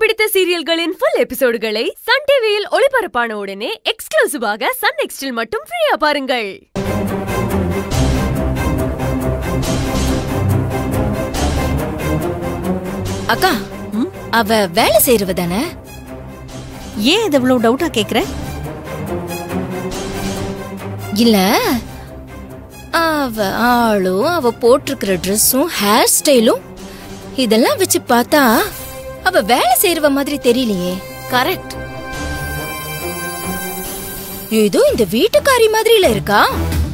பிடித்த சீரியல்களின் full எபிசோடுகளை Sun டிவியில் ஒளிபரப்பான உடனே எக்ஸ்க்ளூசிவாக சன் நெக்ஸ்டில் மட்டும் ஃப்ரீயா பாருங்கள் அக்கா அவ வேலை செய்யறவ தானே ஏன் இது இவ்வளவு டவுட்டா கேக்குற இல்ல அவ ஆளும் அவ போட்டிருக்கிற ட்ரெஸ்ஸும் ஹேர் ஸ்டைலும் இதெல்லாம் வச்சு பார்த்தா அவ வேலை செய்யறவ மாதிரி தெரியலையே கரெக்ட் ஏதோ இந்த வீட்டுக்காரி மாதிரில இருக்கா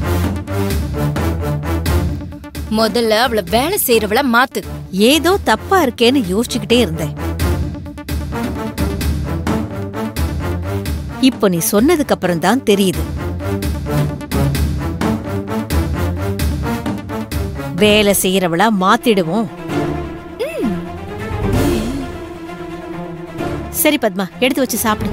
முதல்ல அவள வேலை செய்யறவள மாத்து ஏதோ தப்பா இருக்கேன்னு யோசிச்சுக்கிட்டே இருந்தேன் இப்போ நீ சொன்னதுக்கு அப்புறம் தான் தெரியுது வேலை செய்யறவளா மாத்திடுவோம் சரி பத்மா எடுத்து வச்சு சாப்பிடு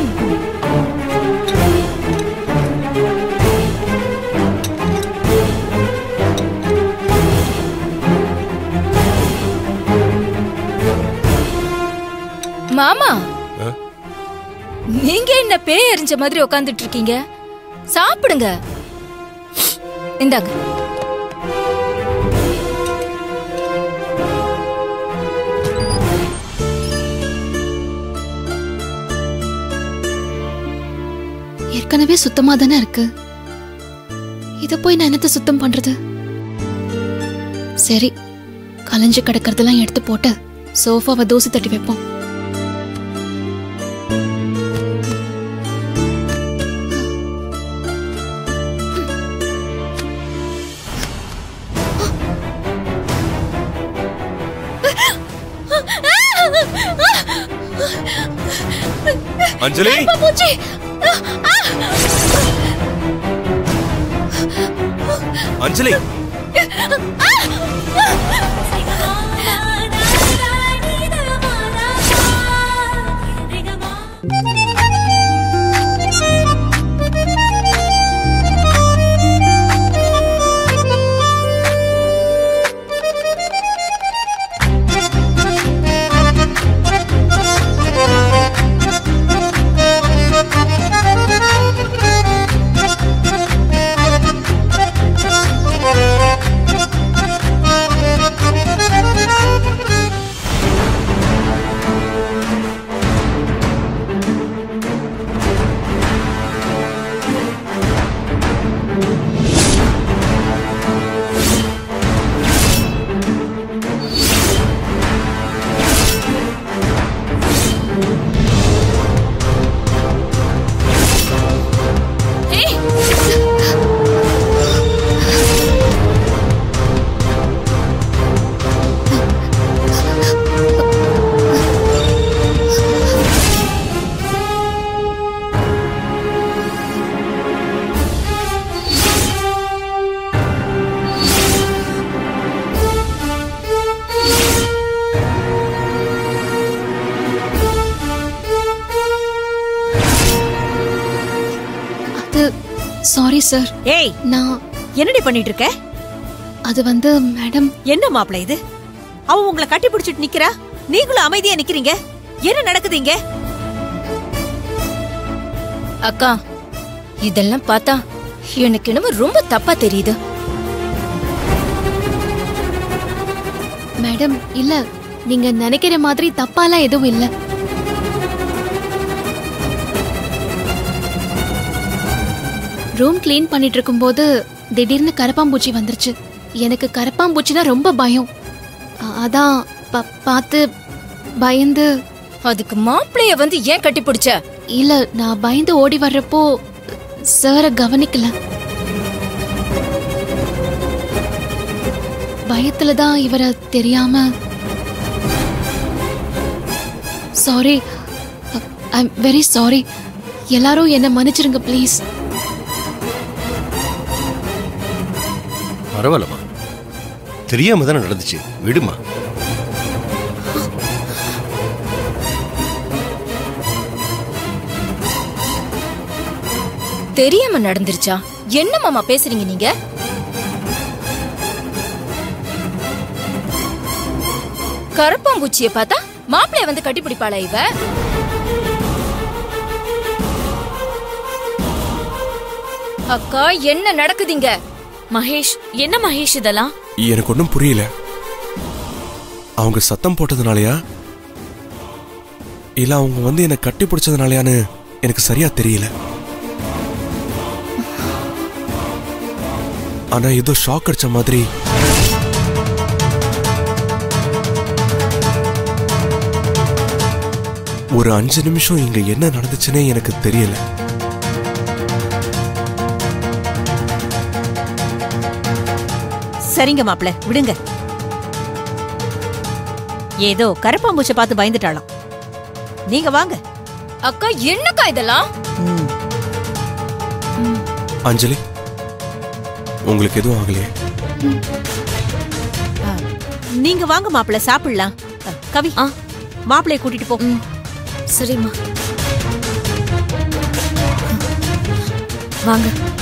மாமா நீங்க என்ன பேய் எறிஞ்ச மாதிரி உட்காந்துட்டு இருக்கீங்க சாப்பிடுங்க இந்தாங்க ஏற்கனவே சுத்தமா தானே இருக்கு இத போய் நான் என்னத்த சுத்தம் பண்றது சரி கலைஞ்சு கிடக்கறதெல்லாம் எடுத்து போட்டு சோஃபாவை தோசை தட்டி வைப்போம் அஞ்சலி பூச்சி அஞ்சலி அது சாரி சார் ஏய் நான் என்னடி பண்ணிட்டு இருக்க அது வந்து மேடம் என்ன மாப்பிள இது அவ உங்களை கட்டி பிடிச்சிட்டு நிக்கிறா நீங்களும் அமைதியா நிக்கிறீங்க என்ன நடக்குது இங்க அக்கா இதெல்லாம் பார்த்தா எனக்கு என்னமோ ரொம்ப தப்பா தெரியுது மேடம் இல்ல நீங்க நினைக்கிற மாதிரி தப்பாலாம் எதுவும் இல்ல ரூம் க்ளீன் பண்ணிட்டு இருக்கும்போது திடீர்னு கரப்பாம்பூச்சி வந்துருச்சு எனக்கு கரப்பாம்பூச்சினா ரொம்ப பயம் அ- அதான் பா- பார்த்து பயந்து அதுக்கு மாப்பிளைய வந்து ஏன் கட்டி பிடிச்ச இல்ல நான் பயந்து ஓடி வர்றப்போ சார கவனிக்கல பயத்துல தான் இவரை தெரியாம sorry I am very sorry எல்லாரும் என்ன மன்னிச்சிருங்க ப்ளீஸ் பரவாயில்லம்மா தெரியாம தானே நடந்துச்சு விடுமா தெரியாம நடந்துருச்சா என்ன மாமா பேசுறீங்க நீங்க கரப்பாம்பூச்சிய பார்த்தா மாப்பிளைய வந்து கட்டி பிடிப்பாளா இவ அக்கா என்ன நடக்குதுங்க மகேஷ் என்ன மகேஷ் இதெல்லாம் எனக்கு ஒன்றும் புரியல அவங்க சத்தம் போட்டதுனாலயா இல்ல அவங்க வந்து என்னை கட்டி பிடிச்சதுனாலயான்னு எனக்கு சரியா தெரியல ஆனா ஏதோ ஷாக் அடிச்ச மாதிரி ஒரு அஞ்சு நிமிஷம் இங்க என்ன நடந்துச்சுன்னே எனக்கு தெரியல சரிங்க மாப்ள விடுங்க ஏதோ கரப்பாம்பூச்சை பார்த்து பயந்துட்டாளாம் நீங்க வாங்க அக்கா என்னக்கா இதெல்லாம் ம். அஞ்சலி உங்களுக்கு எதுவும் ஆகலையே ஆ, நீங்க வாங்க மாப்பிள சாப்பிடலாம் அ, கவி ஆ. மாப்பிளைய கூட்டிட்டு போ சரிம்மா வாங்க